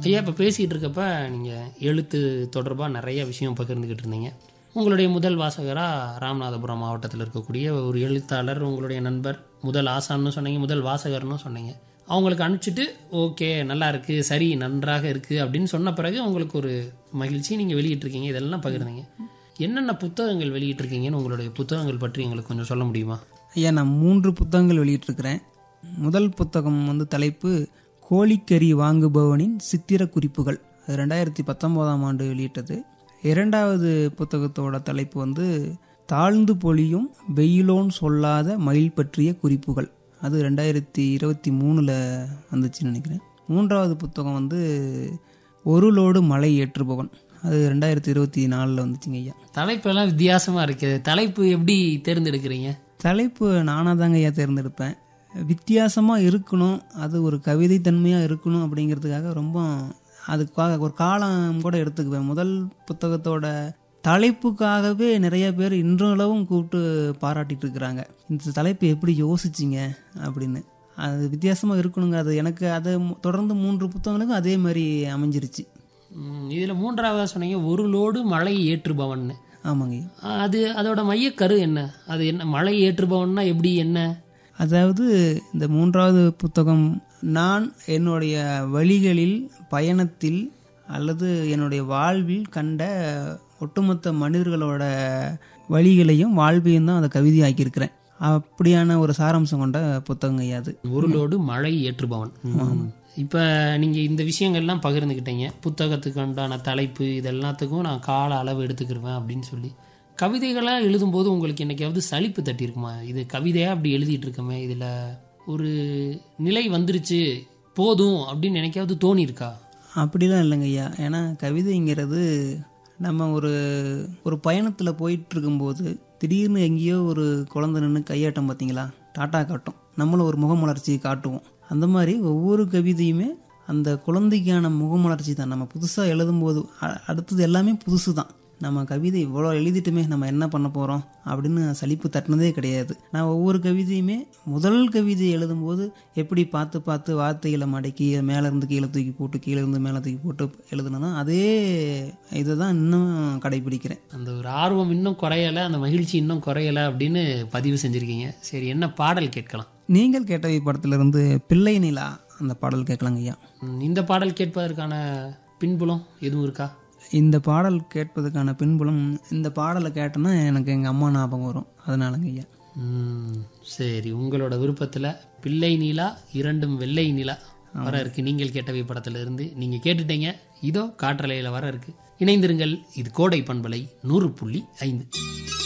ஐயா இப்போ பேசிகிட்டு இருக்கப்ப நீங்கள் எழுத்து தொடர்பாக நிறைய விஷயம் பகிர்ந்துக்கிட்டு இருந்தீங்க உங்களுடைய முதல் வாசகராக ராமநாதபுரம் மாவட்டத்தில் இருக்கக்கூடிய ஒரு எழுத்தாளர் உங்களுடைய நண்பர் முதல் ஆசான்னு சொன்னீங்க முதல் வாசகர்னு சொன்னீங்க அவங்களுக்கு அனுப்பிச்சிட்டு ஓகே நல்லா இருக்குது சரி நன்றாக இருக்குது அப்படின்னு சொன்ன பிறகு உங்களுக்கு ஒரு மகிழ்ச்சி நீங்கள் வெளியிட்டிருக்கீங்க இதெல்லாம் பகிர்ந்தீங்க என்னென்ன புத்தகங்கள் வெளியிட்டிருக்கீங்கன்னு உங்களுடைய புத்தகங்கள் பற்றி எங்களுக்கு கொஞ்சம் சொல்ல முடியுமா ஐயா நான் மூன்று புத்தகங்கள் வெளியிட்டிருக்கிறேன் முதல் புத்தகம் வந்து தலைப்பு கோழிக்கறி வாங்குபவனின் சித்திர குறிப்புகள் அது ரெண்டாயிரத்தி பத்தொம்போதாம் ஆண்டு வெளியிட்டது இரண்டாவது புத்தகத்தோட தலைப்பு வந்து தாழ்ந்து பொழியும் வெயிலோன் சொல்லாத மயில் பற்றிய குறிப்புகள் அது ரெண்டாயிரத்தி இருபத்தி மூணில் வந்துச்சுன்னு நினைக்கிறேன் மூன்றாவது புத்தகம் வந்து ஒரு லோடு மலை ஏற்றுபவன் அது ரெண்டாயிரத்தி இருபத்தி நாலில் வந்துச்சுங்க ஐயா தலைப்பெல்லாம் வித்தியாசமாக இருக்குது தலைப்பு எப்படி தேர்ந்தெடுக்கிறீங்க தலைப்பு நானாக தாங்க ஐயா தேர்ந்தெடுப்பேன் வித்தியாசமாக இருக்கணும் அது ஒரு கவிதை தன்மையாக இருக்கணும் அப்படிங்கிறதுக்காக ரொம்ப அதுக்காக ஒரு காலம் கூட எடுத்துக்குவேன் முதல் புத்தகத்தோட தலைப்புக்காகவே நிறைய பேர் இன்றளவும் கூப்பிட்டு பாராட்டிட்டு இருக்கிறாங்க இந்த தலைப்பு எப்படி யோசிச்சிங்க அப்படின்னு அது வித்தியாசமாக இருக்கணுங்க அது எனக்கு அது மு- தொடர்ந்து மூன்று புத்தகங்களுக்கும் அதே மாதிரி அமைஞ்சிருச்சு இதில் மூன்றாவதாக சொன்னீங்க ஒரு லோடு மழை ஏற்றுபவன்னு ஆமாங்க ஐயா அது அதோட மையக்கரு என்ன அது என்ன மழை ஏற்றுபவன்னா எப்படி என்ன அதாவது இந்த மூன்றாவது புத்தகம் நான் என்னுடைய வழிகளில் பயணத்தில் அல்லது என்னுடைய வாழ்வில் கண்ட ஒட்டுமொத்த மனிதர்களோட வழிகளையும் வாழ்வையும் தான் அதை கவிதையாக்கியிருக்கிறேன் அப்படியான ஒரு சாராம்சம் கொண்ட புத்தகம் ஐயா அது ஒரு லோடு மழை ஏற்றுபவன் இப்போ நீங்கள் இந்த விஷயங்கள்லாம் பகிர்ந்துக்கிட்டீங்க புத்தகத்துக்கு உண்டான தலைப்பு இது எல்லாத்துக்கும் நான் கால அளவு எடுத்துக்கிருவேன் அப்படின்னு சொல்லி கவிதைகளாக எழுதும்போது உங்களுக்கு என்னைக்காவது சலிப்பு தட்டியிருக்குமா இது கவிதையாக அப்படி எழுதிட்டு இருக்கமே இதில் ஒரு நிலை வந்துருச்சு போதும் அப்படின்னு என்னைக்காவது தோணியிருக்கா அப்படிலாம் இல்லைங்க ஐயா ஏன்னா கவிதைங்கிறது நம்ம ஒரு ஒரு பயணத்தில் போயிட்டு இருக்கும்போது திடீர்னு எங்கேயோ ஒரு குழந்தை நின்று கையாட்டம் பார்த்தீங்களா டாட்டா காட்டும் நம்மளும் ஒரு முகமலர்ச்சியை காட்டுவோம் அந்த மாதிரி ஒவ்வொரு கவிதையுமே அந்த குழந்தைக்கான முகமலர்ச்சி தான் நம்ம புதுசாக எழுதும்போது அ- அடுத்தது எல்லாமே புதுசு தான் நம்ம கவிதை இவ்வளோ எழுதிட்டுமே நம்ம என்ன பண்ண போகிறோம் அப்படின்னு சலிப்பு தட்டினதே கிடையாது நான் ஒவ்வொரு கவிதையுமே முதல் கவிதை எழுதும்போது எப்படி பார்த்து பார்த்து வார்த்தைகளை மடக்கி மேலே இருந்து கீழே தூக்கி போட்டு கீழே இருந்து மேலே தூக்கி போட்டு எழுதுனதோ அதே இதை தான் இன்னும் கடைபிடிக்கிறேன் அந்த ஒரு ஆர்வம் இன்னும் குறையலை அந்த மகிழ்ச்சி இன்னும் குறையலை அப்படின்னு பதிவு செஞ்சுருக்கீங்க சரி என்ன பாடல் கேட்கலாம் நீங்கள் கேட்டவை படத்திலிருந்து பிள்ளை நிலா அந்த பாடல் கேட்கலாங்க ஐயா ம், இந்த பாடல் கேட்பதற்கான பின்புலம் எதுவும் இருக்கா இந்த பாடல் கேட்பதற்கான பின்புலம் இந்த பாடலை கேட்டேன்னா எனக்கு எங்கள் அம்மா ஞாபகம் வரும் அதனாலங்க ஐயா ம், சரி உங்களோட விருப்பத்தில் பிள்ளை நீலா இரண்டும் வெள்ளை நிலா வர இருக்கு நீங்கள் கேட்டவை படத்துல இருந்து நீங்க கேட்டுட்டீங்க இதோ காற்றலையில வர இருக்கு இணைந்திருங்கள் இது கோடை பண்பலை நூறு புள்ளி ஐந்து